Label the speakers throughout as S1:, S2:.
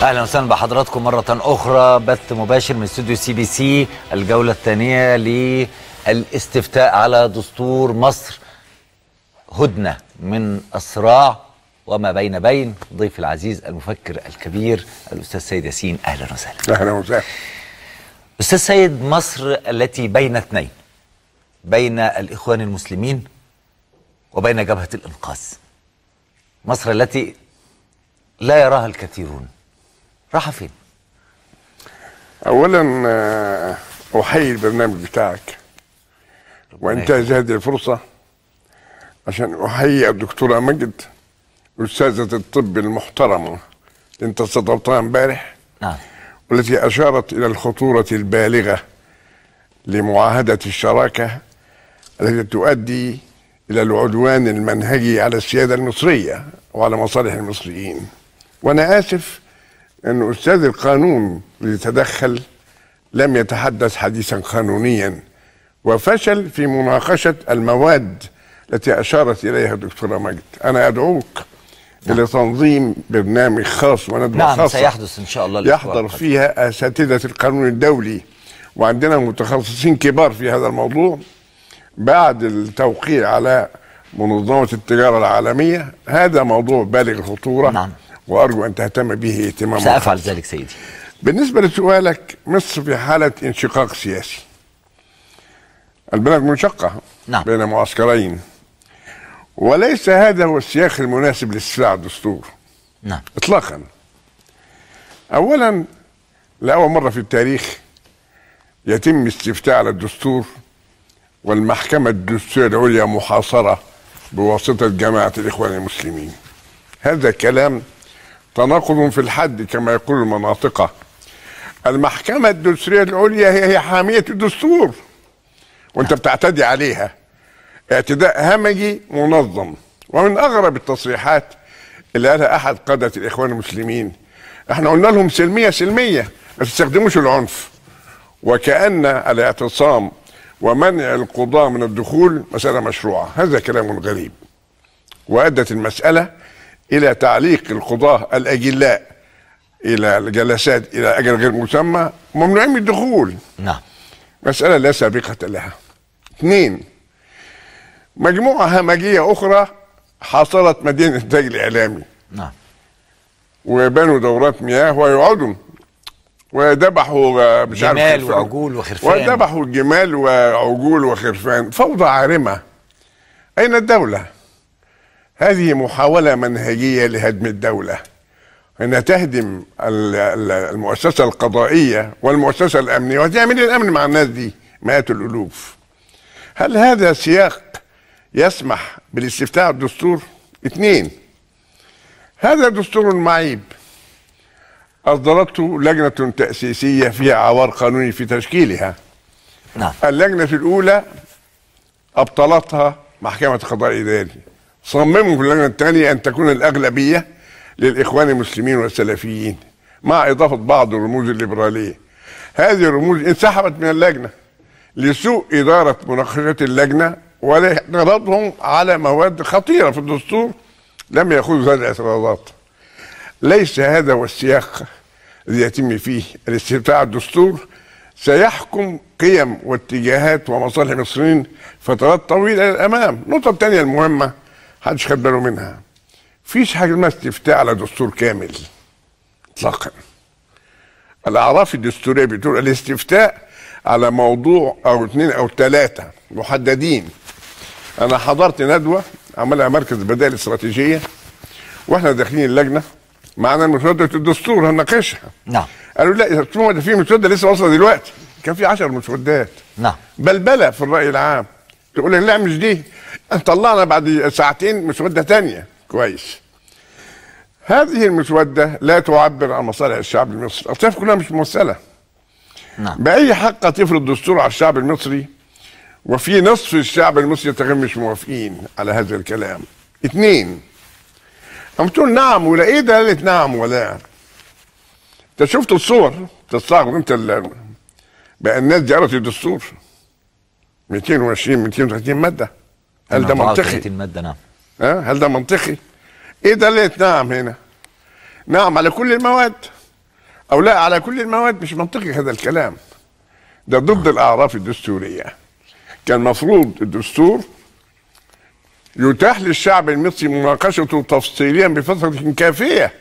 S1: اهلا وسهلا بحضراتكم مره اخرى بث مباشر من استوديو سي بي سي الجوله الثانيه للاستفتاء على دستور مصر هدنه من الصراع وما بين بين ضيف العزيز المفكر الكبير الاستاذ سيد ياسين اهلا وسهلا
S2: اهلا وسهلا
S1: استاذ سيد مصر التي بين اثنين بين الاخوان المسلمين وبين جبهه الانقاذ مصر التي لا يراها الكثيرون راح فين
S2: اولا آه، احيي البرنامج بتاعك وانتهز هذه الفرصه عشان احيي الدكتوره مجد استاذه الطب المحترمه اللي انت استضفتها امبارح
S1: نعم
S2: والتي اشارت الى الخطوره البالغه لمعاهده الشراكه التي تؤدي الى العدوان المنهجي على السياده المصريه وعلى مصالح المصريين وانا اسف ان استاذ القانون اللي تدخل لم يتحدث حديثا قانونيا وفشل في مناقشه المواد التي اشارت اليها الدكتوره مجد انا ادعوك الى تنظيم برنامج خاص وندوه
S1: نعم
S2: خاصه
S1: سيحدث ان شاء الله الأسبوع
S2: يحضر
S1: القادم.
S2: فيها اساتذه القانون الدولي وعندنا متخصصين كبار في هذا الموضوع بعد التوقيع على منظمه التجاره العالميه هذا موضوع بالغ الخطوره
S1: نعم.
S2: وارجو ان تهتم به اهتماما
S1: سافعل ذلك سيدي
S2: بالنسبه لسؤالك مصر في حاله انشقاق سياسي البلد منشقه
S1: نعم.
S2: بين معسكرين وليس هذا هو السياق المناسب لاستفاع الدستور
S1: نعم
S2: اطلاقا اولا لاول مره في التاريخ يتم استفتاء على الدستور والمحكمه الدستوريه العليا محاصره بواسطه جماعه الاخوان المسلمين هذا كلام تناقض في الحد كما يقول المناطقه المحكمه الدستوريه العليا هي هي حاميه الدستور وانت بتعتدي عليها اعتداء همجي منظم ومن اغرب التصريحات اللي قالها احد قاده الاخوان المسلمين احنا قلنا لهم سلميه سلميه ما تستخدموش العنف وكان الاعتصام ومنع القضاة من الدخول مسألة مشروعة هذا كلام غريب وأدت المسألة إلى تعليق القضاة الأجلاء إلى الجلسات إلى أجل غير مسمى ممنوعين من الدخول
S1: نعم
S2: مسألة لا سابقة لها اثنين مجموعة همجية أخرى حاصرت مدينة الإنتاج الإعلامي
S1: نعم
S2: وبنوا دورات مياه ويقعدوا وذبحوا آه، مش عارف
S1: جمال
S2: خرفان.
S1: وعجول وخرفان.
S2: وذبحوا الجمال وعجول وخرفان فوضى عارمة أين الدولة؟ هذه محاولة منهجية لهدم الدولة أنها تهدم ال- ال- المؤسسة القضائية والمؤسسة الأمنية وتعمل إيه الأمن مع الناس دي مئات الألوف هل هذا سياق يسمح بالاستفتاء على الدستور؟ اثنين هذا دستور معيب أصدرته لجنة تأسيسية فيها عوار قانوني في تشكيلها
S1: نعم
S2: اللجنة الأولى أبطلتها محكمة القضاء الإداري صمموا في اللجنة الثانية أن تكون الأغلبية للإخوان المسلمين والسلفيين مع إضافة بعض الرموز الليبرالية هذه الرموز انسحبت من اللجنة لسوء إدارة مناقشات اللجنة واعتراضهم على مواد خطيرة في الدستور لم يأخذوا هذه الاعتراضات ليس هذا هو السياق الذي يتم فيه الاستفتاء على الدستور سيحكم قيم واتجاهات ومصالح المصريين فترات طويله الى الامام النقطه الثانيه المهمه محدش خد باله منها فيش حاجه اسمها استفتاء على دستور كامل اطلاقا الاعراف الدستوريه بتقول الاستفتاء على موضوع او اثنين او ثلاثه محددين انا حضرت ندوه عملها مركز البدائل الاستراتيجيه واحنا داخلين اللجنه معنا مسوده الدستور هنناقشها
S1: نعم
S2: قالوا لا قلت لهم ده في مسوده لسه واصله دلوقتي كان في 10 مسودات
S1: نعم
S2: بلبله في الراي العام تقول لك لا مش دي طلعنا بعد ساعتين مسوده تانية كويس هذه المسوده لا تعبر عن مصالح الشعب المصري الاطياف كلها مش ممثله
S1: نعم
S2: باي حق تفرض دستور على الشعب المصري وفي نصف الشعب المصري تقريبا مش موافقين على هذا الكلام اثنين قام تقول نعم ولا ايه دلاله نعم ولا انت شفت الصور تستغرب انت ال- بقى الناس دي قرأت الدستور 220 230 ماده هل ده منطقي؟
S1: 34 ماده نعم
S2: ها هل ده منطقي؟ ايه دلاله نعم هنا؟ نعم على كل المواد او لا على كل المواد مش منطقي هذا الكلام ده ضد الاعراف الدستوريه كان مفروض الدستور يتاح للشعب المصري مناقشته تفصيليا بفتره كافيه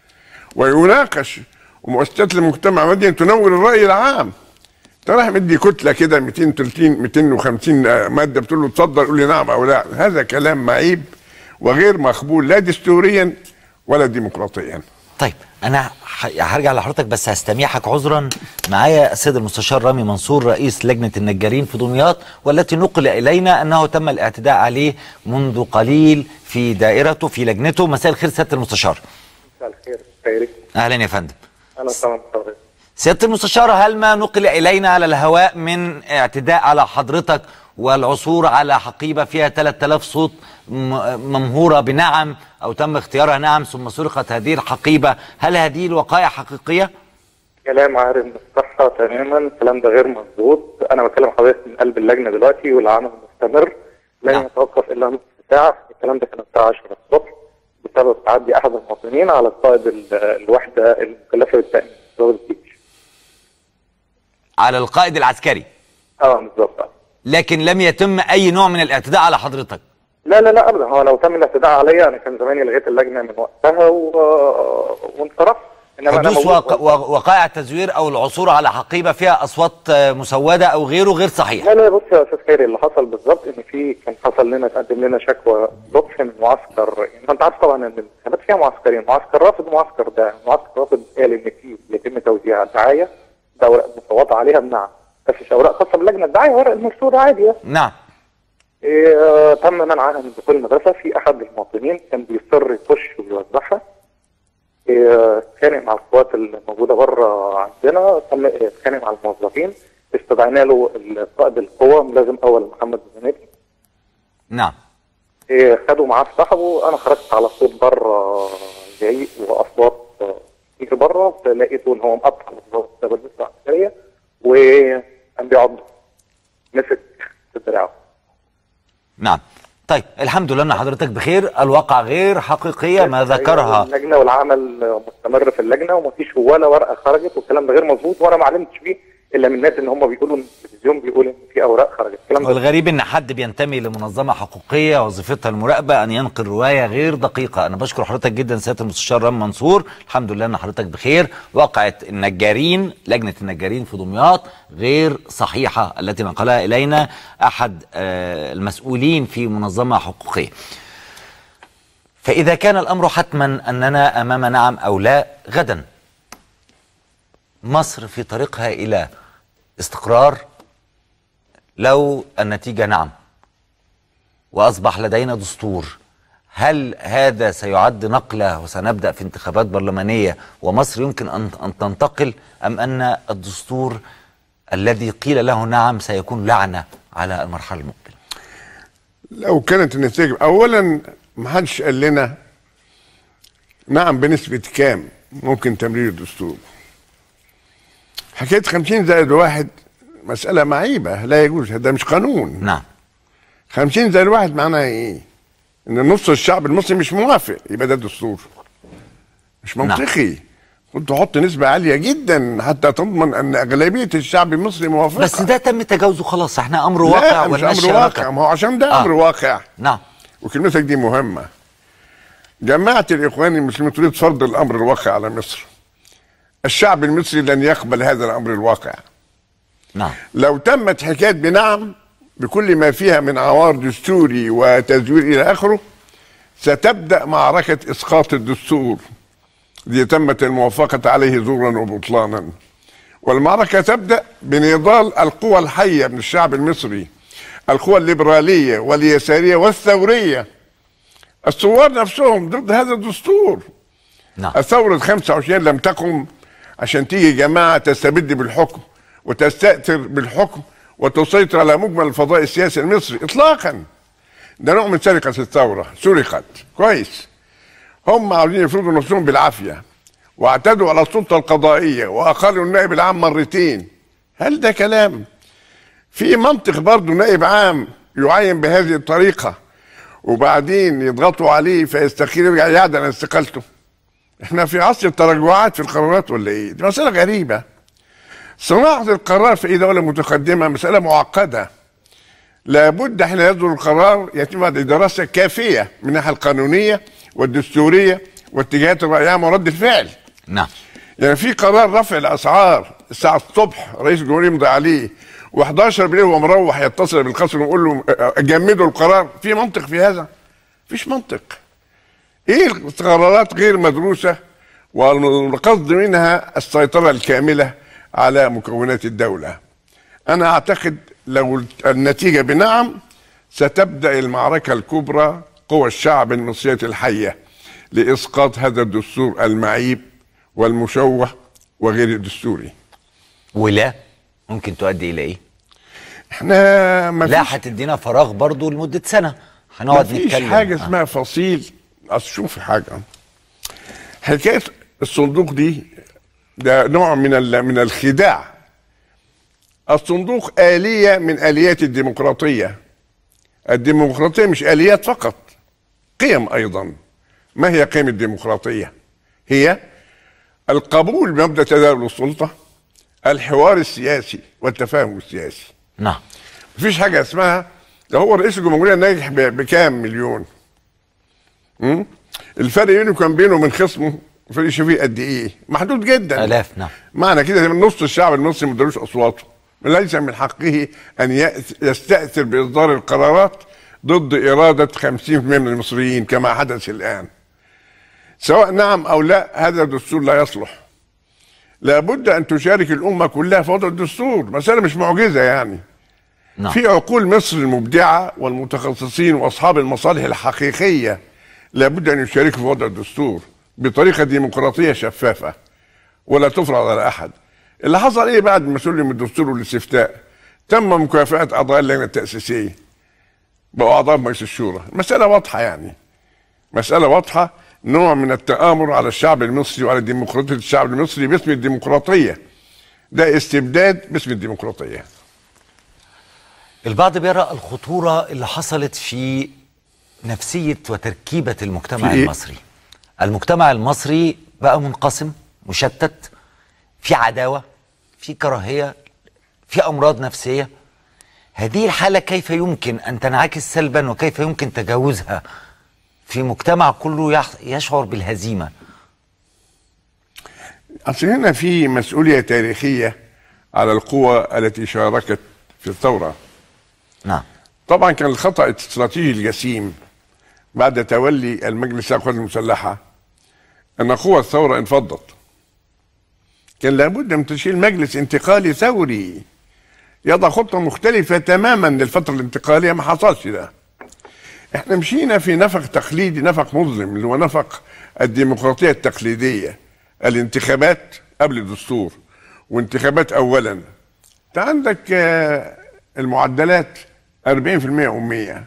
S2: ويناقش ومؤسسات المجتمع المدني تنور الراي العام انت رايح مدي كتله كده 230 250 ماده بتقول له اتفضل قول لي نعم او لا هذا كلام معيب وغير مقبول لا دستوريا ولا ديمقراطيا
S1: طيب انا ح- هرجع لحضرتك بس هستميحك عذرا معايا السيد المستشار رامي منصور رئيس لجنه النجارين في دمياط والتي نقل الينا انه تم الاعتداء عليه منذ قليل في دائرته في لجنته مساء الخير سياده المستشار
S3: مساء الخير خيري
S1: اهلا يا فندم
S3: انا تمام حضرتك
S1: سياده المستشار هل ما نقل الينا على الهواء من اعتداء على حضرتك والعثور على حقيبه فيها 3000 صوت م- ممهوره بنعم او تم اختيارها نعم ثم سرقت هذه الحقيبه هل هذه الوقائع حقيقيه؟
S3: كلام عارف من الصحه تماما الكلام ده غير مظبوط انا بكلم حضرتك من قلب اللجنه دلوقتي والعمل مستمر لن
S1: نعم.
S3: يتوقف الا نصف ساعه الكلام ده كان الساعه 10 الصبح بسبب تعدي احد المواطنين على قائد ال- الوحده المكلفه بالتامين ضابط الجيش
S1: على القائد العسكري
S3: اه بالظبط
S1: لكن لم يتم اي نوع من الاعتداء على حضرتك
S3: لا لا لا ابدا هو لو تم الاعتداء عليا انا كان زماني لغيت اللجنه من وقتها و... وانصرفت انما انا
S1: حدوث
S3: موجود
S1: وق... وق- وقائع تزوير او العثور على حقيبه فيها اصوات آه، مسوده او غيره غير صحيح
S3: لا لا بص يا استاذ خيري اللي حصل بالظبط ان في كان حصل لنا تقدم لنا شكوى صبح من معسكر يعني انت عارف طبعا ان الانتخابات فيها معسكرين معسكر رافض ومعسكر داعم معسكر رافض قال ان في يتم توزيع دعايه ده اوراق مصوت عليها بنعم بس مش اوراق خاصه باللجنه الدعايه ورق المرصود عادي
S1: نعم
S3: إيه آه، تم منعها من دخول المدرسه في احد المواطنين كان بيصر يخش ويوزعها إيه، اتخانق مع القوات الموجوده بره عندنا تم اتخانق مع الموظفين استدعينا له قائد القوه ملازم اول محمد الزناتي
S1: نعم
S3: إيه، خدوا معاه صاحبه انا خرجت على صوت بره زعيق واصوات آه، كتير بره لقيته ان هو مقطع بالضبط العسكريه وكان بيعض مسك في دراعه
S1: نعم طيب الحمد لله ان حضرتك بخير الواقع غير حقيقيه ما ذكرها
S3: اللجنه والعمل مستمر في اللجنه ومفيش ولا ورقه خرجت والكلام ده غير مظبوط وانا ما علمتش بيه الا من الناس ان هم بيقولوا ان التلفزيون بيقول ان في اوراق خرجت الكلام ده
S1: والغريب ان حد بينتمي لمنظمه حقوقيه وظيفتها المراقبه ان ينقل روايه غير دقيقه انا بشكر حضرتك جدا سياده المستشار رام منصور الحمد لله ان حضرتك بخير واقعه النجارين لجنه النجارين في دمياط غير صحيحه التي نقلها الينا احد آه، المسؤولين في منظمه حقوقيه فاذا كان الامر حتما اننا امام نعم او لا غدا مصر في طريقها الى استقرار لو النتيجة نعم وأصبح لدينا دستور هل هذا سيعد نقلة وسنبدأ في انتخابات برلمانية ومصر يمكن أن أن تنتقل أم أن الدستور الذي قيل له نعم سيكون لعنة على المرحلة المقبلة
S2: لو كانت النتيجة أولا ما حدش قال لنا نعم بنسبة كام ممكن تمرير الدستور حكاية 50 زائد واحد مسألة معيبة لا يجوز هذا مش قانون
S1: نعم
S2: 50 زائد واحد معناها ايه؟ ان نص الشعب المصري مش موافق يبقى ده دستور مش
S1: نعم.
S2: منطقي كنت تحط نسبة عالية جدا حتى تضمن ان اغلبية الشعب المصري موافقة
S1: بس ده تم تجاوزه خلاص احنا أمر
S2: لا
S1: واقع
S2: مش
S1: والناس
S2: امر واقع
S1: شاركة.
S2: ما هو عشان ده
S1: آه.
S2: امر واقع
S1: نعم
S2: وكلمتك دي مهمة جماعة الإخوان المسلمين تريد فرض الأمر الواقع على مصر الشعب المصري لن يقبل هذا الأمر الواقع
S1: نعم
S2: لو تمت حكاية بنعم بكل ما فيها من عوار دستوري وتزوير إلى آخره ستبدأ معركة إسقاط الدستور الذي تمت الموافقة عليه زورا وبطلانا والمعركة تبدأ بنضال القوى الحية من الشعب المصري القوى الليبرالية واليسارية والثورية الثوار نفسهم ضد هذا الدستور
S1: نعم
S2: الثورة 25 لم تقم عشان تيجي جماعة تستبد بالحكم وتستأثر بالحكم وتسيطر على مجمل الفضاء السياسي المصري إطلاقا ده نوع من سرقة الثورة سرقت كويس هم عاوزين يفرضوا نفسهم بالعافية واعتدوا على السلطة القضائية وأقالوا النائب العام مرتين هل ده كلام في منطق برضه نائب عام يعين بهذه الطريقة وبعدين يضغطوا عليه فيستقيل يرجع يعدل عن استقالته احنا في عصر التراجعات في القرارات ولا ايه؟ دي مسألة غريبة. صناعة القرار في اي دولة متقدمة مسألة معقدة. لابد حين يصدر القرار يتم بعد دراسة كافية من الناحية القانونية والدستورية واتجاهات الرأي ورد الفعل.
S1: نعم
S2: يعني في قرار رفع الاسعار الساعه الصبح رئيس الجمهوريه يمضي عليه و11 بالليل وهو مروح يتصل بالقصر ويقول له اه، جمدوا القرار في منطق في هذا؟ مفيش منطق ايه القرارات غير مدروسه والقصد منها السيطره الكامله على مكونات الدوله انا اعتقد لو النتيجه بنعم ستبدا المعركه الكبرى قوى الشعب المصريه الحيه لاسقاط هذا الدستور المعيب والمشوه وغير الدستوري
S1: ولا ممكن تؤدي الى ايه؟
S2: احنا ما
S1: لا
S2: فيش
S1: هتدينا فراغ برضو لمده سنه
S2: ما
S1: هنقعد
S2: فيش
S1: نتكلم
S2: حاجه
S1: آه.
S2: اسمها فصيل اصل شوف حاجه حكايه الصندوق دي ده نوع من ال- من الخداع الصندوق آلية من آليات الديمقراطية الديمقراطية مش آليات فقط قيم أيضا ما هي قيم الديمقراطية هي القبول بمبدأ تداول السلطة الحوار السياسي والتفاهم السياسي
S1: نعم
S2: مفيش حاجه اسمها ده هو رئيس الجمهوريه ناجح ب- بكام مليون مم؟ الفرق بينه كان بينه وبين خصمه فرق شفيق قد ايه محدود جدا
S1: آلاف، نعم.
S2: معنى كده من نص الشعب المصري ما ادالوش اصواته ليس من حقه ان يأت- يستاثر باصدار القرارات ضد اراده 50% من المصريين كما حدث الان سواء نعم او لا هذا الدستور لا يصلح لابد ان تشارك الامه كلها في وضع الدستور مساله مش معجزه يعني
S1: نعم
S2: في عقول مصر المبدعة والمتخصصين وأصحاب المصالح الحقيقية لابد أن يشاركوا في وضع الدستور بطريقة ديمقراطية شفافة ولا تفرض على أحد اللي حصل إيه بعد ما سلم الدستور والاستفتاء تم مكافأة أعضاء اللجنة التأسيسية بقوا أعضاء مجلس الشورى مسألة واضحة يعني مسألة واضحة نوع من التآمر على الشعب المصري وعلى ديمقراطية الشعب المصري باسم الديمقراطية ده استبداد باسم الديمقراطية
S1: البعض بيرى الخطورة اللي حصلت في نفسية وتركيبة المجتمع
S2: في إيه؟
S1: المصري المجتمع المصري بقى منقسم مشتت في عداوة في كراهية في أمراض نفسية هذه الحالة كيف يمكن أن تنعكس سلبا وكيف يمكن تجاوزها في مجتمع كله يح- يشعر بالهزيمة
S2: أصل هنا في مسؤولية تاريخية على القوى التي شاركت في الثورة
S1: نعم
S2: طبعا كان الخطأ الاستراتيجي الجسيم بعد تولي المجلس القوات المسلحة أن قوى الثورة انفضت كان لابد من تشكيل مجلس انتقالي ثوري يضع خطة مختلفة تماما للفترة الانتقالية ما حصلش ده احنا مشينا في نفق تقليدي نفق مظلم اللي هو نفق الديمقراطية التقليدية الانتخابات قبل الدستور وانتخابات اولا انت عندك آه، المعدلات 40% أمية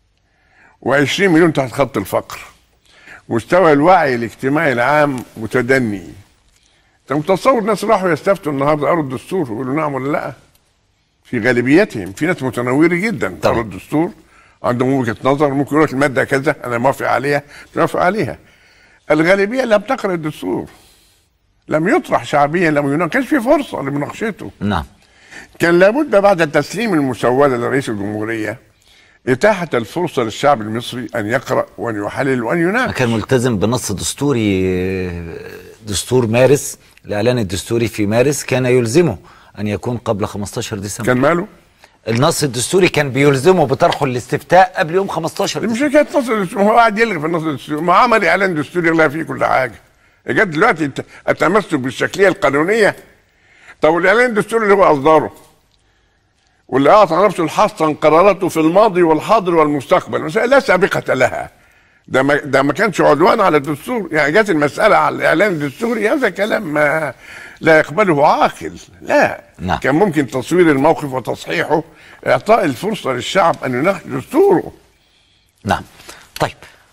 S2: و20 مليون تحت خط الفقر مستوى الوعي الاجتماعي العام متدني انت متصور ناس راحوا يستفتوا النهارده قروا الدستور ويقولوا نعم ولا لا في غالبيتهم في ناس متنوره جدا
S1: طبعا.
S2: قروا الدستور عندهم وجهه نظر ممكن يقول لك الماده كذا انا موافق عليها مش موافق عليها الغالبيه لم تقرا الدستور لم يطرح شعبيا لم يناقش كانش في فرصه لمناقشته
S1: نعم
S2: كان لابد بعد تسليم المسودة لرئيس الجمهورية إتاحة الفرصة للشعب المصري أن يقرأ وأن يحلل وأن يناقش
S1: كان ملتزم بنص دستوري دستور مارس الاعلان الدستوري في مارس كان يلزمه ان يكون قبل 15 ديسمبر
S2: كان ماله؟
S1: النص الدستوري كان بيلزمه بطرحه الاستفتاء قبل يوم 15
S2: دي مش
S1: ديسمبر
S2: حكاية نص الدستور هو قاعد يلغي في النص الدستوري ما عمل إعلان دستوري يلغي فيه كل حاجة جت دلوقتي الت- التمسك بالشكلية القانونية طب الإعلان الدستوري اللي هو أصدره واللي أعطى نفسه الحصن قراراته في الماضي والحاضر والمستقبل مسألة لا سابقة لها ده ما ده ما كانش عدوان على الدستور يعني جت المسألة على الإعلان الدستوري هذا كلام ما لا يقبله عاقل لا
S1: نعم.
S2: كان ممكن تصوير الموقف وتصحيحه إعطاء الفرصة للشعب أن يناقش دستوره
S1: نعم طيب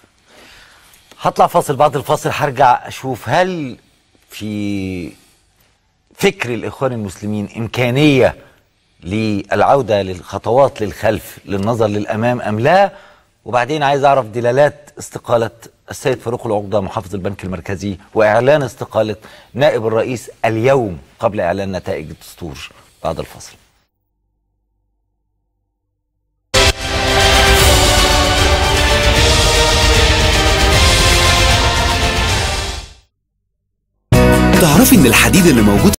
S1: هطلع فاصل بعد الفاصل هرجع اشوف هل في فكر الاخوان المسلمين امكانيه للعوده للخطوات للخلف للنظر للامام ام لا وبعدين عايز اعرف دلالات استقالة السيد فاروق العقدة محافظ البنك المركزي وإعلان استقالة نائب الرئيس اليوم قبل إعلان نتائج الدستور بعد الفصل
S4: تعرفي ان الحديد اللي موجود